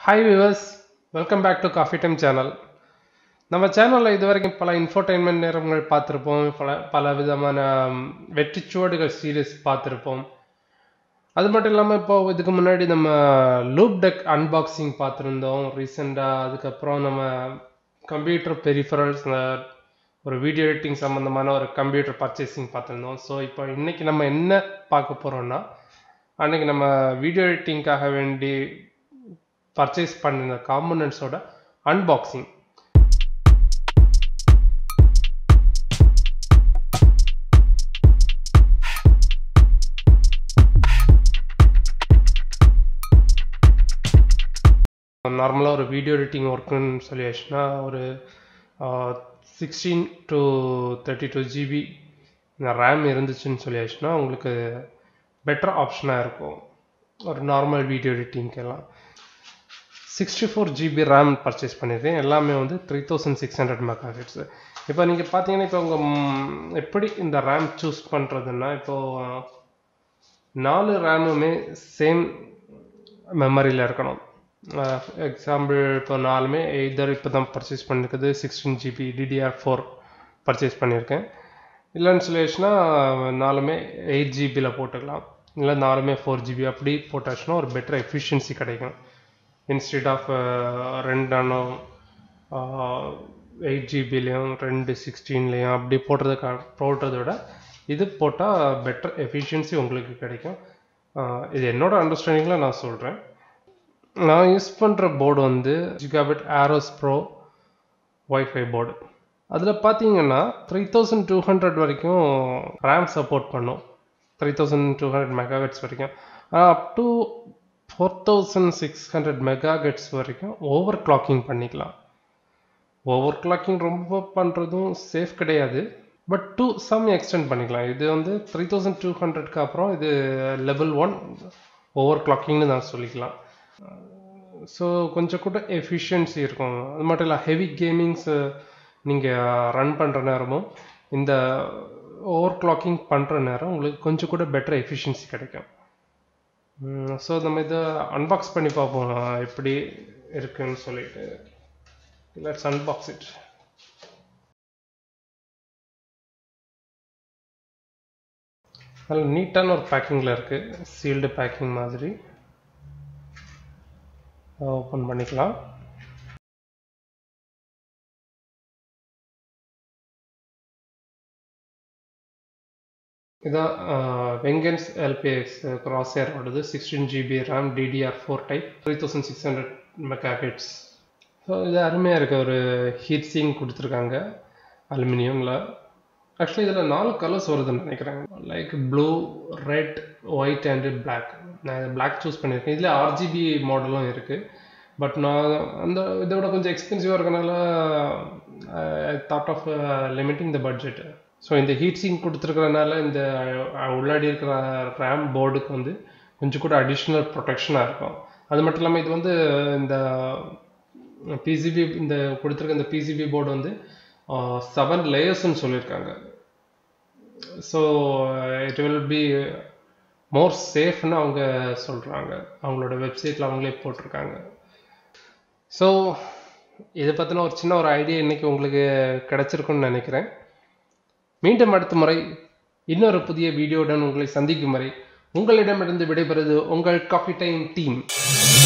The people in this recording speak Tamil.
hi viewers welcome back to coffee time channel நம்ம சேனலில் இது வரைக்கும் பல இன்ஃபோர்டைன்மெண்ட் நேரங்கள் பார்த்துருப்போம் பல பல விதமான ம், வெற்றிச்சுவடுகள் சீரிஸ் பார்த்துருப்போம் அது மட்டும் இல்லாமல் இப்போ இதுக்கு முன்னாடி நம்ம லூப் டெக் அன்பாக்சிங் பார்த்துருந்தோம் ரீசெண்டாக அதுக்கப்புறம் நம்ம கம்ப்யூட்டர் பெரிஃபரல்ஸ் ஒரு வீடியோ எடிட்டிங் சம்மந்தமான ஒரு கம்ப்யூட்டர் பர்ச்சேசிங் பார்த்துருந்தோம் ஸோ இப்போ இன்னைக்கு நம்ம என்ன பார்க்க போகிறோம்னா அன்னைக்கு நம்ம வீடியோ எடிட்டிங்காக வேண்டி பர்ச்சேஸ் பண்ணின காம்பனன்ட்ஸோட அன்பாக்சிங் நார்மலாக ஒரு வீடியோ எடிட்டிங் ஒர்க்குன்னு சொல்லியாச்சுன்னா ஒரு sixteen to thirty two GB RAM இருந்துச்சுன்னு சொல்லியாச்சுன்னா உங்களுக்கு பெட்டர் ஆப்ஷனாக இருக்கும் ஒரு நார்மல் வீடியோ எடிட்டிங்க்கெல்லாம் sixty four GB RAM purchase பண்ணியிருக்கேன் எல்லாமே வந்து three thousand six hundred megahertz இப்போ நீங்கள் பார்த்தீங்கன்னா இப்போ உங்கள் எப்படி இந்த ரேம் சூஸ் பண்ணுறதுன்னா இப்போது நாலு ரேமுமே சேம் மெமரியில் இருக்கணும் எக்ஸாம்பிள் இப்போ நாலுமே எய்தர் இப்போ தான் பர்ச்சேஸ் பண்ணியிருக்குது sixteen GB DDR four purchase பண்ணியிருக்கேன் இல்லைன்னு சொல்லிடுச்சுன்னா நாலுமே எயிட் ஜிபியில் போட்டுக்கலாம் இல்லை நாலுமே ஃபோர் ஜிபி அப்படி போட்டாச்சுன்னா ஒரு பெட்டர் எஃபிஷியன்சி கிடைக்கும் இன்ஸ்டெட் ஆஃப் ரெண்டு அண்ணம் எயிட் ஜிபிலையும் ரெண்டு சிக்ஸ்டீன்லேயும் அப்படி போடுறதுக்கா போடுறத விட இது போட்டால் பெட்டர் எஃபிஷியன்சி உங்களுக்கு கிடைக்கும் ஆஹ் இது என்னோட அண்டர்ஸ்டாண்டிங்கில் நான் சொல்கிறேன் நான் யூஸ் பண்ணுற போர்டு வந்து Gigabyte Aorus Pro wifi board அதில் பார்த்தீங்கன்னா த்ரீ தௌசண்ட் டூ ஹண்ட்ரட் வரைக்கும் ரேம் சப்போர்ட் பண்ணும் three thousand two hundred megahertz வரைக்கும் ஆனால் up to four thousand six hundred megahertz வரைக்கும் ஓவர் கிளாக்கிங் பண்ணிக்கலாம் ஓவர் கிளாக்கிங் ரொம்ப பண்ணுறதும் சேஃப் கிடையாது பட் டூ சம் எக்ஸ்டெண்ட் பண்ணிக்கலாம் இது வந்து த்ரீ தௌசண்ட் டூ ஹண்ட்ரட்க்கு அப்புறம் இது லெவல் ஒன் ஓவர் கிளாக்கிங்னு நான் சொல்லிக்கலாம் ஸோ கொஞ்சம் கூட எஃபிஷியன்சி இருக்கும் அது மட்டும் இல்லை ஹெவி கேமிங்ஸ் நீங்கள் ரன் பண்ணுற நேரமும் இந்த ஓவர் கிளாக்கிங் பண்ணுற நேரம் உங்களுக்கு கொஞ்சம் கூட பெட்டர் எஃபிஷியன்சி கிடைக்கும் ஸோ நம்ம இதை அன்பாக்ஸ் பண்ணி பார்ப்போம் எப்படி இருக்குன்னு சொல்லிட்டு லெட்ஸ் அன்பாக்ஸ் இட் நல்ல நீட்டான ஒரு பேக்கிங்கில் இருக்குது சீல்டு பேக்கிங் மாதிரி ஓப்பன் பண்ணிக்கலாம் இதான் வெங்கன்ஸ் எல்பிஎக்ஸ் கிராஸ் ஏரோடது sixteen GB RAM DDR four type three thousand six hundred megahertz so இது அருமையாக இருக்குது ஒரு ஹீட் சீங் கொடுத்துருக்காங்க அலுமினியமில் ஆக்சுவலி இதில் நாலு கலர்ஸ் வருதுன்னு நினைக்கிறேன் like blue red white and black நான் இதை பிளாக் சூஸ் பண்ணியிருக்கேன் இதில் ஆர்ஜிபி மாடலும் இருக்குது பட் நான் அந்த இதை விட கொஞ்சம் எக்ஸ்பென்சிவாக இருக்கனால thought of limiting the budget so இந்த ஹீட் சிங் கொடுத்துருக்கறனால இந்த அஹ், உள்ளாடி இருக்கிற ரேம் போர்டுக்கு வந்து கொஞ்சம் கூட அடிஷ்னல் ப்ரொடெக்ஷனாக இருக்கும் அது மட்டும் இல்லாமல் இது வந்து இந்த பிசிபி இந்த கொடுத்துருக்க இந்த பிசிபி போர்டு வந்து செவன் லேயர்ஸ்னு சொல்லியிருக்காங்க so it will be more சேஃப்னு அவங்க சொல்கிறாங்க அவங்களோட வெப்சைட்டில் அவங்களே போட்டிருக்காங்க ஸோ இதை பற்றின ஒரு சின்ன ஒரு ஐடியா இன்னைக்கு உங்களுக்கு கிடைச்சிருக்கும்னு நினைக்கிறேன் மீண்டும் அடுத்த முறை இன்னொரு புதிய வீடியோவுடன் உங்களை சந்திக்கும் வரை உங்களிடமிருந்து விடைபெறுவது உங்கள் காஃபி டைம் டீம்